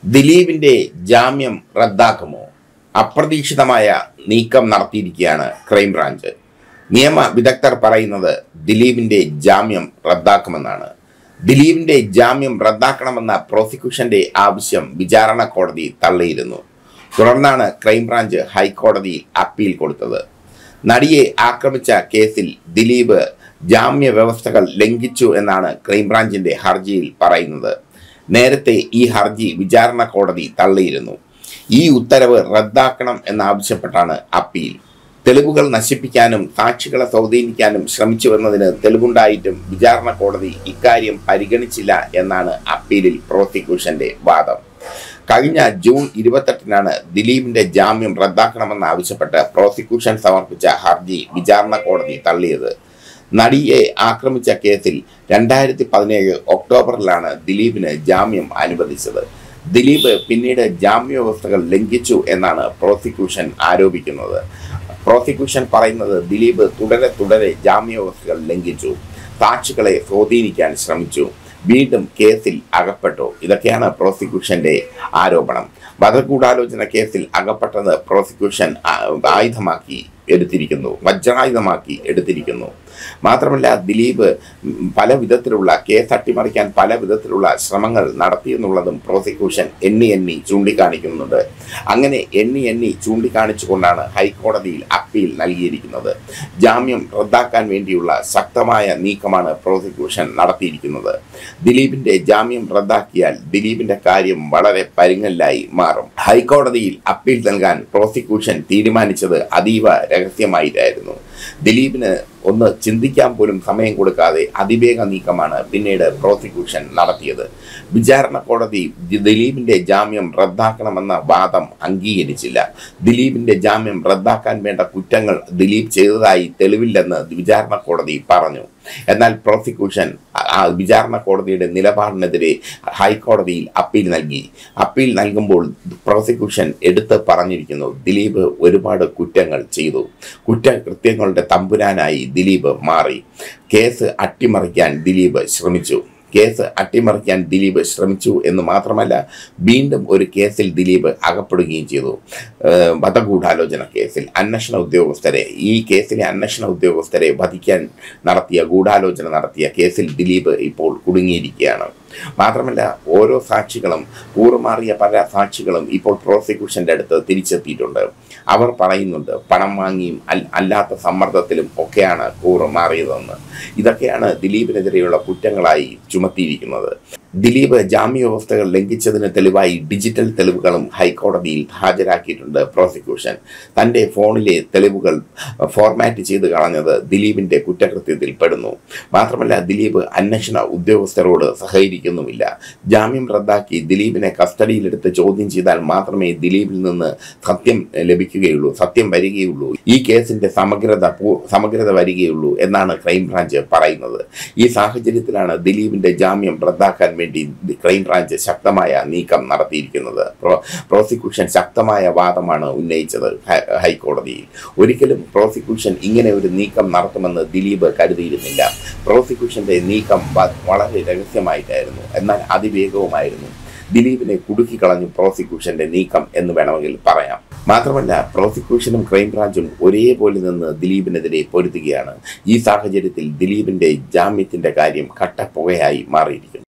ദിലീപിന്റെ ജാമ്യം റദ്ദാക്കുമോ അപ്രതീക്ഷിതമായ നീക്കം നടത്തിയിരിക്കുകയാണ് ക്രൈംബ്രാഞ്ച് നിയമ വിദഗ്ധർ പറയുന്നത് ദിലീപിന്റെ ജാമ്യം റദ്ദാക്കുമെന്നാണ് ദിലീപിന്റെ ജാമ്യം റദ്ദാക്കണമെന്ന പ്രോസിക്യൂഷന്റെ ആവശ്യം വിചാരണ കോടതി തള്ളിയിരുന്നു തുടർന്നാണ് ക്രൈംബ്രാഞ്ച് ഹൈക്കോടതിയിൽ അപ്പീൽ കൊടുത്തത് നടിയെ ആക്രമിച്ച കേസിൽ ദിലീപ് ജാമ്യ വ്യവസ്ഥകൾ ലംഘിച്ചു എന്നാണ് ക്രൈംബ്രാഞ്ചിന്റെ ഹർജിയിൽ പറയുന്നത് നേരത്തെ ഈ ഹർജി വിചാരണ കോടതി തള്ളിയിരുന്നു ഈ ഉത്തരവ് റദ്ദാക്കണം എന്നാവശ്യപ്പെട്ടാണ് അപ്പീൽ തെളിവുകൾ നശിപ്പിക്കാനും സാക്ഷികളെ സ്വാധീനിക്കാനും ശ്രമിച്ചുവെന്നതിന് തെളിവുണ്ടായിട്ടും വിചാരണ കോടതി ഇക്കാര്യം പരിഗണിച്ചില്ല എന്നാണ് അപ്പീലിൽ പ്രോസിക്യൂഷന്റെ വാദം കഴിഞ്ഞ ജൂൺ ഇരുപത്തെട്ടിനാണ് ദിലീപിന്റെ ജാമ്യം റദ്ദാക്കണമെന്ന് ആവശ്യപ്പെട്ട് പ്രോസിക്യൂഷൻ സമർപ്പിച്ച ഹർജി വിചാരണ കോടതി തള്ളിയത് നടിയെ ആക്രമിച്ച കേസിൽ രണ്ടായിരത്തി പതിനേഴ് ഒക്ടോബറിലാണ് ദിലീപിന് ജാമ്യം അനുവദിച്ചത് ദിലീപ് പിന്നീട് ജാമ്യ വ്യവസ്ഥകൾ ലംഘിച്ചു എന്നാണ് പ്രോസിക്യൂഷൻ ആരോപിക്കുന്നത് പ്രോസിക്യൂഷൻ പറയുന്നത് ദിലീപ് തുടരെ തുടരെ ജാമ്യ വ്യവസ്ഥകൾ ലംഘിച്ചു സാക്ഷികളെ സ്വാധീനിക്കാൻ ശ്രമിച്ചു വീണ്ടും കേസിൽ അകപ്പെട്ടു ഇതൊക്കെയാണ് പ്രോസിക്യൂഷന്റെ ആരോപണം വധഗൂഢാലോചന കേസിൽ അകപ്പെട്ടത് പ്രോസിക്യൂഷൻ ആ- ആയുധമാക്കി എടുത്തിരിക്കുന്നു വജ്രായുധമാക്കി എടുത്തിരിക്കുന്നു മാത്രമല്ല ദിലീപ് ഉം, പല വിധത്തിലുള്ള കേസ് അട്ടിമറിക്കാൻ പല വിധത്തിലുള്ള ശ്രമങ്ങൾ നടത്തിയെന്നുള്ളതും പ്രോസിക്യൂഷൻ എണ്ണി എണ്ണി ചൂണ്ടിക്കാണിക്കുന്നുണ്ട് അങ്ങനെ എണ്ണി എണ്ണി ചൂണ്ടിക്കാണിച്ചുകൊണ്ടാണ് ഹൈക്കോടതിയിൽ അപ്പീൽ നൽകിയിരിക്കുന്നത് ജാമ്യം റദ്ദാക്കാൻ വേണ്ടിയുള്ള ശക്തമായ നീക്കമാണ് പ്രോസിക്യൂഷൻ നടത്തിയിരിക്കുന്നത് ദിലീപിന്റെ ജാമ്യം റദ്ദാക്കിയാൽ ദിലീപിന്റെ കാര്യം വളരെ പരുങ്ങല്ലായി മാറും ഹൈക്കോടതിയിൽ അപ്പീൽ നൽകാൻ പ്രോസിക്യൂഷൻ തീരുമാനിച്ചത് അതീവ രഹസ്യമായിട്ടായിരുന്നു ദിലീപിന് ഒന്ന് ചിന്തിക്കാൻ പോലും സമയം കൊടുക്കാതെ അതിവേഗ നീക്കമാണ് പിന്നീട് പ്രോസിക്യൂഷൻ നടത്തിയത് വിചാരണ കോടതി ദി- ദിലീപിന്റെ ജാമ്യം റദ്ദാക്കണമെന്ന വാദം അംഗീകരിച്ചില്ല ദിലീപിന്റെ ജാമ്യം റദ്ദാക്കാൻ വേണ്ട കുറ്റങ്ങൾ ദിലീപ് ചെയ്തതായി തെളിവില്ലെന്ന് വിചാരണ കോടതി പറഞ്ഞു എന്നാൽ പ്രോസിക്യൂഷൻ ആ- ആ വിചാരണ കോടതിയുടെ നിലപാടിനെതിരെ ഹൈക്കോടതിയിൽ അപ്പീൽ നൽകി അപ്പീൽ നൽകുമ്പോൾ പ്രോസിക്യൂഷൻ എടുത്ത് പറഞ്ഞിരിക്കുന്നു ദിലീപ് ഒരുപാട് കുറ്റങ്ങൾ ചെയ്തു കുറ്റകൃത്യങ്ങളുടെ തമ്പുരാനായി ദിലീപ് മാറി കേസ് അട്ടിമറിക്കാൻ ദിലീപ് ശ്രമിച്ചു കേസ് അട്ടിമറിക്കാൻ ദിലീപ് ശ്രമിച്ചു എന്ന് മാത്രമല്ല വീണ്ടും ഒരു കേസിൽ ദിലീപ് അകപ്പെടുകയും ചെയ്തു ഏഹ് വധഗൂഢാലോചന കേസിൽ അന്വേഷണ ഉദ്യോഗസ്ഥരെ ഈ കേസിലെ അന്വേഷണ ഉദ്യോഗസ്ഥരെ വധിക്കാൻ നടത്തിയ ഗൂഢാലോചന നടത്തിയ കേസിൽ ദിലീപ് ഇപ്പോൾ കുടുങ്ങിയിരിക്കുകയാണ് മാത്രമല്ല ഓരോ സാക്ഷികളും കൂറുമാറിയ പല സാക്ഷികളും ഇപ്പോൾ പ്രോസിക്യൂഷന്റെ അടുത്ത് തിരിച്ചെത്തിയിട്ടുണ്ട് അവർ പറയുന്നുണ്ട് പണം വാങ്ങിയും അൽ- അല്ലാത്ത സമ്മർദ്ദത്തിലും ഒക്കെയാണ് കൂറ് മാറിയതെന്ന് ഇതൊക്കെയാണ് ദിലീപിനെതിരെയുള്ള കുറ്റങ്ങളായി ചുമത്തിയിരിക്കുന്നത് ദിലീപ് ജാമ്യ വ്യവസ്ഥകൾ ലംഘിച്ചതിന് തെളിവായി ഡിജിറ്റൽ തെളിവുകളും ഹൈക്കോടതിയിൽ ഹാജരാക്കിയിട്ടുണ്ട് പ്രോസിക്യൂഷൻ തൻ്റെ ഫോണിലെ തെളിവുകൾ ഫോർമാറ്റ് ചെയ്ത് കളഞ്ഞത് ദിലീപിന്റെ കുറ്റകൃത്യത്തിൽ പെടുന്നു മാത്രമല്ല ദിലീപ് അന്വേഷണ ഉദ്യോഗസ്ഥരോട് സഹകരിക്കുന്നുമില്ല ജാമ്യം റദ്ദാക്കി ദിലീപിനെ കസ്റ്റഡിയിലെടുത്ത് ചോദ്യം ചെയ്താൽ മാത്രമേ ദിലീപിൽ നിന്ന് സത്യം ലഭിക്കുകയുള്ളൂ സത്യം വരികയുള്ളൂ ഈ കേസിന്റെ സമഗ്രത പൂ- സമഗ്രത വരികയുള്ളൂ എന്നാണ് ക്രൈംബ്രാഞ്ച് പറയുന്നത് ഈ സാഹചര്യത്തിലാണ് ദിലീപിന്റെ ജാമ്യം റദ്ദാക്കാൻ വേണ്ടി ക്രൈംബ്രാഞ്ച് ശക്തമായ നീക്കം നടത്തിയിരിക്കുന്നത് പ്രോ- പ്രോസിക്യൂഷൻ ശക്തമായ വാദമാണ് ഉന്നയിച്ചത് ഹൈ- ഹൈക്കോടതിയിൽ ഒരിക്കലും പ്രോസിക്യൂഷൻ ഇങ്ങനെ ഒരു നീക്കം നടത്തുമെന്ന് ദിലീപ് കരുതിയിരുന്നില്ല പ്രോസിക്യൂഷന്റെ നീക്കം വ- വളരെ രഹസ്യമായിട്ടായിരുന്നു എന്നാൽ അതിവേഗവുമായിരുന്നു ദിലീപിനെ കുടുക്കിക്കളഞ്ഞു പ്രോസിക്യൂഷന്റെ നീക്കം എന്ന് വേണമെങ്കിൽ പറയാം മാത്രമല്ല പ്രോസിക്യൂഷനും ക്രൈംബ്രാഞ്ചും ഒരേപോലെ നിന്ന് ദിലീപിനെതിരെ പൊരുത്തുകയാണ് ഈ സാഹചര്യത്തിൽ ദിലീപിന്റെ ജാമ്യത്തിന്റെ കാര്യം കട്ടപ്പുകയായി മാറിയിരിക്കുന്നു